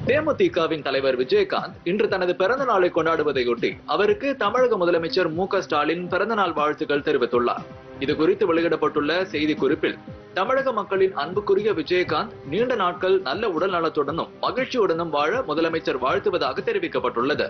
தேமுதிகவின் தலைவர் விஜயகாந்த் இன்று தனது பிறந்த நாளை கொண்டாடுவதையொட்டி அவருக்கு தமிழக முதலமைச்சர் மு க ஸ்டாலின் பிறந்த நாள் வாழ்த்துக்கள் தெரிவித்துள்ளார் இது குறித்து வெளியிடப்பட்டுள்ள செய்தி குறிப்பில் தமிழக மக்களின் அன்புக்குரிய விஜயகாந்த் நீண்ட நாட்கள் நல்ல உடல் நலத்துடனும் மகிழ்ச்சியுடனும் வாழ முதலமைச்சர் வாழ்த்துவதாக தெரிவிக்கப்பட்டுள்ளது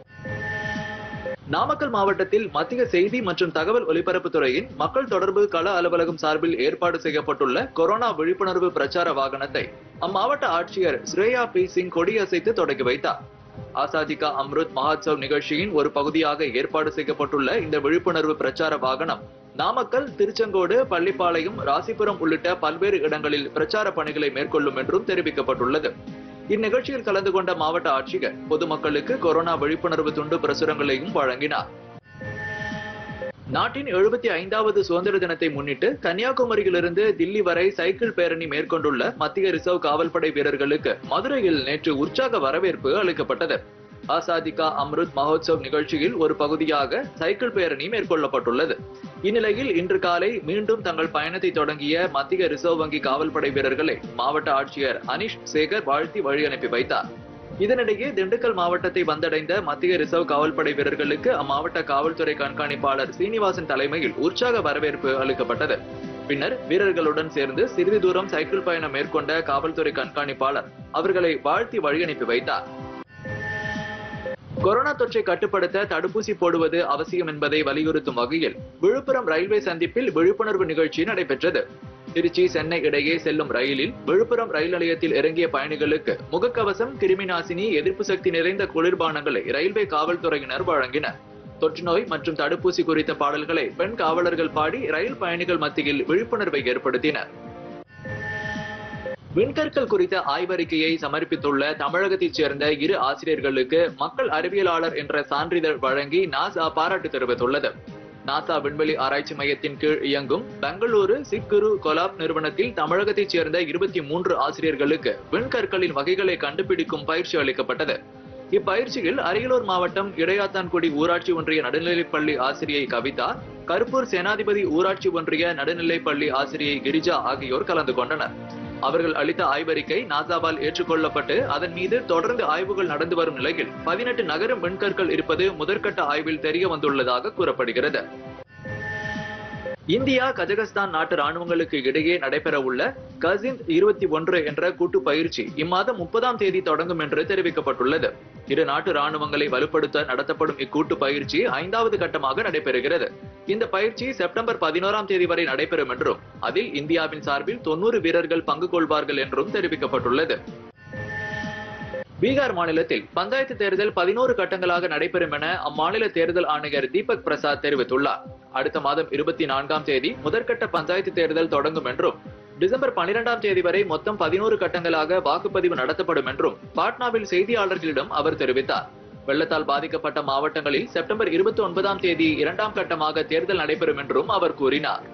நாமக்கல் மாவட்டத்தில் மத்திய செய்தி மற்றும் தகவல் ஒலிபரப்புத் துறையின் மக்கள் தொடர்பு கள அலுவலகம் சார்பில் ஏற்பாடு செய்யப்பட்டுள்ள கொரோனா விழிப்புணர்வு பிரச்சார வாகனத்தை அம்மாவட்ட ஆட்சியர் ஸ்ரேயா பி சிங் கொடியசைத்து தொடங்கி வைத்தார் ஆசாதி கா அம்ருத் மஹோத்சவ் நிகழ்ச்சியின் ஒரு பகுதியாக ஏற்பாடு செய்யப்பட்டுள்ள இந்த விழிப்புணர்வு பிரச்சார வாகனம் நாமக்கல் திருச்செங்கோடு பள்ளிப்பாளையம் ராசிபுரம் உள்ளிட்ட பல்வேறு இடங்களில் பிரச்சார பணிகளை மேற்கொள்ளும் என்றும் தெரிவிக்கப்பட்டுள்ளது இந்நிகழ்ச்சியில் கலந்து கொண்ட மாவட்ட ஆட்சியர் பொதுமக்களுக்கு கொரோனா விழிப்புணர்வு துண்டு பிரசுரங்களையும் வழங்கினார் நாட்டின் எழுபத்தி ஐந்தாவது சுதந்திர தினத்தை முன்னிட்டு கன்னியாகுமரியிலிருந்து தில்லி வரை சைக்கிள் பேரணி மேற்கொண்டுள்ள மத்திய ரிசர்வ் காவல்படை வீரர்களுக்கு மதுரையில் நேற்று உற்சாக வரவேற்பு அளிக்கப்பட்டது ஆசாதிகா அம்ருத் மஹோத்சவ் நிகழ்ச்சியில் ஒரு பகுதியாக சைக்கிள் பேரணி மேற்கொள்ளப்பட்டுள்ளது இந்நிலையில் இன்று காலை மீண்டும் தங்கள் பயணத்தை தொடங்கிய மத்திய ரிசர்வ் வங்கி காவல்படை வீரர்களை மாவட்ட ஆட்சியர் அனிஷ் சேகர் வாழ்த்தி வழி அனுப்பி வைத்தார் இதனிடையே திண்டுக்கல் மாவட்டத்தை வந்தடைந்த மத்திய ரிசர்வ் காவல்படை வீரர்களுக்கு அம்மாவட்ட காவல்துறை கண்காணிப்பாளர் சீனிவாசன் தலைமையில் உற்சாக வரவேற்பு அளிக்கப்பட்டது பின்னர் வீரர்களுடன் சேர்ந்து சிறிது தூரம் சைக்கிள் பயணம் மேற்கொண்ட காவல்துறை கண்காணிப்பாளர் அவர்களை வாழ்த்தி வழி அனுப்பி வைத்தார் கொரோனா தொற்றை கட்டுப்படுத்த தடுப்பூசி போடுவது அவசியம் என்பதை வலியுறுத்தும் வகையில் விழுப்புரம் ரயில்வே சந்திப்பில் விழிப்புணர்வு நிகழ்ச்சி நடைபெற்றது திருச்சி சென்னை இடையே செல்லும் ரயிலில் விழுப்புரம் ரயில் நிலையத்தில் இறங்கிய பயணிகளுக்கு முகக்கவசம் கிருமி நாசினி எதிர்ப்பு சக்தி நிறைந்த குளிர்பானங்களை ரயில்வே காவல்துறையினர் வழங்கினர் தொற்றுநோய் மற்றும் தடுப்பூசி குறித்த பாடல்களை பெண் காவலர்கள் பாடி ரயில் பயணிகள் மத்தியில் விழிப்புணர்வை ஏற்படுத்தினர் விண்கற்கள் குறித்த ஆய்வறிக்கையை சமர்ப்பித்துள்ள தமிழகத்தைச் சேர்ந்த இரு ஆசிரியர்களுக்கு மக்கள் அறிவியலாளர் என்ற சான்றிதழ் வழங்கி நாசா பாராட்டு தெரிவித்துள்ளது நாசா விண்வெளி ஆராய்ச்சி மையத்தின் கீழ் இயங்கும் பெங்களூரு சிக்குரு கொலாப் நிறுவனத்தில் தமிழகத்தைச் சேர்ந்த இருபத்தி மூன்று ஆசிரியர்களுக்கு விண்கற்களின் வகைகளை கண்டுபிடிக்கும் பயிற்சி அளிக்கப்பட்டது இப்பயிற்சியில் அரியலூர் மாவட்டம் இடையாத்தான்குடி ஊராட்சி ஒன்றிய நடுநிலைப்பள்ளி ஆசிரியை கவிதா கருப்பூர் சேனாதிபதி ஊராட்சி ஒன்றிய நடுநிலைப்பள்ளி ஆசிரியை கிரிஜா ஆகியோர் கலந்து கொண்டனர் அவர்கள் அளித்த ஆய்வறிக்கை நாசாவால் ஏற்றுக்கொள்ளப்பட்டு அதன் மீது தொடர்ந்து ஆய்வுகள் நடந்து வரும் நிலையில் பதினெட்டு நகரும் விண்கற்கள் இருப்பது முதற்கட்ட ஆய்வில் தெரிய வந்துள்ளதாக கூறப்படுகிறது இந்தியா கஜகஸ்தான் நாட்டு ராணுவங்களுக்கு இடையே நடைபெறவுள்ள கசிந்த் இருபத்தி ஒன்று என்ற கூட்டு பயிற்சி இம்மாதம் முப்பதாம் தேதி தொடங்கும் என்று தெரிவிக்கப்பட்டுள்ளது இரு நாட்டு ராணுவங்களை வலுப்படுத்த நடத்தப்படும் இக்கூட்டு பயிற்சி ஐந்தாவது கட்டமாக நடைபெறுகிறது இந்த பயிற்சி செப்டம்பர் பதினோராம் தேதி வரை நடைபெறும் என்றும் அதில் இந்தியாவின் சார்பில் தொன்னூறு வீரர்கள் பங்கு கொள்வார்கள் என்றும் தெரிவிக்கப்பட்டுள்ளது பீகார் மாநிலத்தில் பஞ்சாயத்து தேர்தல் பதினோரு கட்டங்களாக நடைபெறும் என அம்மாநில தேர்தல் ஆணையர் தீபக் பிரசாத் தெரிவித்துள்ளார் அடுத்த மாதம் இருபத்தி நான்காம் தேதி முதற்கட்ட பஞ்சாயத்து தேர்தல் தொடங்கும் என்றும் டிசம்பர் பனிரெண்டாம் தேதி வரை மொத்தம் பதினோரு கட்டங்களாக வாக்குப்பதிவு நடத்தப்படும் என்றும் பாட்னாவில் செய்தியாளர்களிடம் அவர் தெரிவித்தார் வெள்ளத்தால் பாதிக்கப்பட்ட மாவட்டங்களில் செப்டம்பர் இருபத்தி ஒன்பதாம் தேதி இரண்டாம் கட்டமாக தேர்தல் நடைபெறும் என்றும் அவர் கூறினார்